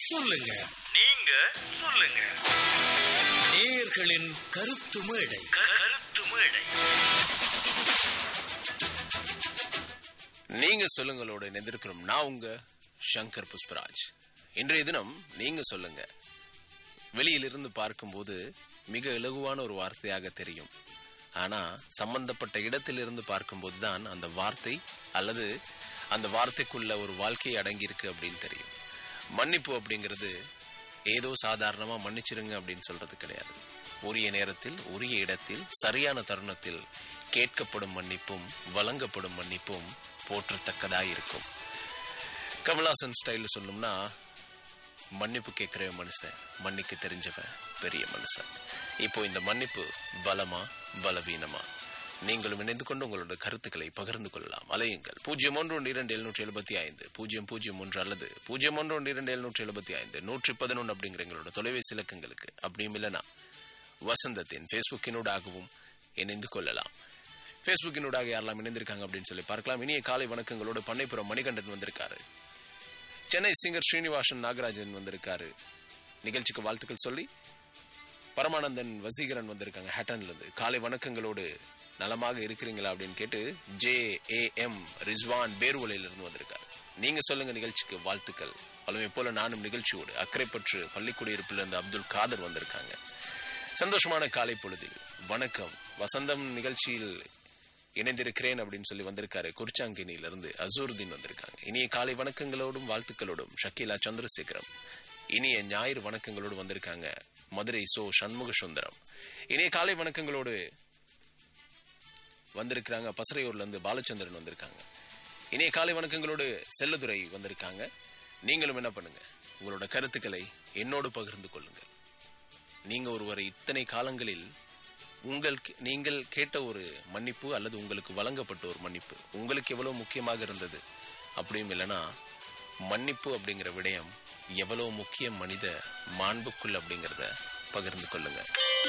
சொல்லுங்க நீங்க சொல்லுங்க நேயர்களின் கருத்து மேடை க- கருத்து மேடை நீங்க சொல்லுங்களோட எதிர்க்கிறோம் நான் உங்க சங்கர் புஷ்பராஜ் இன்றைய தினம் நீங்க சொல்லுங்க வெளியிலிருந்து பார்க்கும்போது மிக இலகுவான ஒரு வார்த்தையாக தெரியும் ஆனா சம்பந்தப்பட்ட இடத்திலிருந்து பார்க்கும்போது தான் அந்த வார்த்தை அல்லது அந்த வார்த்தைக்குள்ள ஒரு வாழ்க்கை அடங்கியிருக்கு அப்படின்னு தெரியும் மன்னிப்பு அப்படிங்கிறது ஏதோ சாதாரணமா மன்னிச்சிருங்க அப்படின்னு சொல்றது கிடையாது உரிய நேரத்தில் உரிய இடத்தில் சரியான தருணத்தில் கேட்கப்படும் மன்னிப்பும் வழங்கப்படும் மன்னிப்பும் போற்றத்தக்கதாய் இருக்கும் கமலாசன் ஸ்டைலில் சொல்லணும்னா மன்னிப்பு கேட்குற மனுஷன் மன்னிக்க தெரிஞ்சவன் பெரிய மனுஷன் இப்போ இந்த மன்னிப்பு பலமா பலவீனமா நீங்களும் இணைந்து கொண்டு உங்களோட கருத்துக்களை பகிர்ந்து கொள்ளலாம் அலையுங்கள் பூஜ்ஜியம் ஒன்று ஒன்று இரண்டு எழுநூற்றி எழுபத்தி ஐந்து பூஜ்ஜியம் பூஜ்ஜியம் ஒன்று அல்லது பூஜ்ஜியம் ஒன்று ஒன்று இரண்டு எழுநூற்றி எழுபத்தி ஐந்து நூற்றி பதினொன்று அப்படிங்கிற எங்களோட தொலைபேசி இலக்கங்களுக்கு அப்படியும் இல்லைனா வசந்தத்தின் ஃபேஸ்புக்கினூடாகவும் இணைந்து கொள்ளலாம் ஃபேஸ்புக்கினூடாக யாரெல்லாம் இணைந்திருக்காங்க அப்படின்னு சொல்லி பார்க்கலாம் இனிய காலை வணக்கங்களோடு பண்ணைப்புறம் மணிகண்டன் வந்திருக்காரு சென்னை சிங்கர் ஸ்ரீனிவாசன் நாகராஜன் வந்திருக்காரு நிகழ்ச்சிக்கு வாழ்த்துக்கள் சொல்லி பரமானந்தன் வசீகரன் வந்திருக்காங்க ஹேட்டன்ல இருந்து காலை வணக்கங்களோடு நலமாக இருக்கிறீங்களா அப்படின்னு கேட்டு ஜே ஏ எம் ரிஸ்வான் பேர்வலையில இருந்து வந்திருக்காரு நீங்க சொல்லுங்க நிகழ்ச்சிக்கு வாழ்த்துக்கள் பழமை போல நானும் நிகழ்ச்சியோடு அக்கறைப்பற்று பள்ளிக்குடியிருப்பில் இருந்து அப்துல் காதர் வந்திருக்காங்க சந்தோஷமான காலை பொழுதில் வணக்கம் வசந்தம் நிகழ்ச்சியில் இணைந்திருக்கிறேன் அப்படின்னு சொல்லி வந்திருக்காரு குறிச்சாங்கினியில இருந்து அசூர்தீன் வந்திருக்காங்க இனிய காலை வணக்கங்களோடும் வாழ்த்துக்களோடும் ஷக்கீலா சந்திரசேகரம் இனிய ஞாயிறு வணக்கங்களோடு வந்திருக்காங்க மதுரை சோ சண்முக சுந்தரம் இனிய காலை வணக்கங்களோடு வந்திருக்கிறாங்க பசறையூர்ல இருந்து பாலச்சந்திரன் வந்திருக்காங்க இனிய காலை வணக்கங்களோடு செல்லதுரை வந்திருக்காங்க நீங்களும் என்ன பண்ணுங்க உங்களோட கருத்துக்களை என்னோடு பகிர்ந்து கொள்ளுங்கள் நீங்க ஒருவரை இத்தனை காலங்களில் உங்களுக்கு நீங்கள் கேட்ட ஒரு மன்னிப்பு அல்லது உங்களுக்கு வழங்கப்பட்ட ஒரு மன்னிப்பு உங்களுக்கு எவ்வளவு முக்கியமாக இருந்தது அப்படியும் இல்லைன்னா மன்னிப்பு அப்படிங்கிற விடயம் எவ்வளவு முக்கியம் மனித மாண்புக்குள் அப்படிங்கிறத பகிர்ந்து கொள்ளுங்க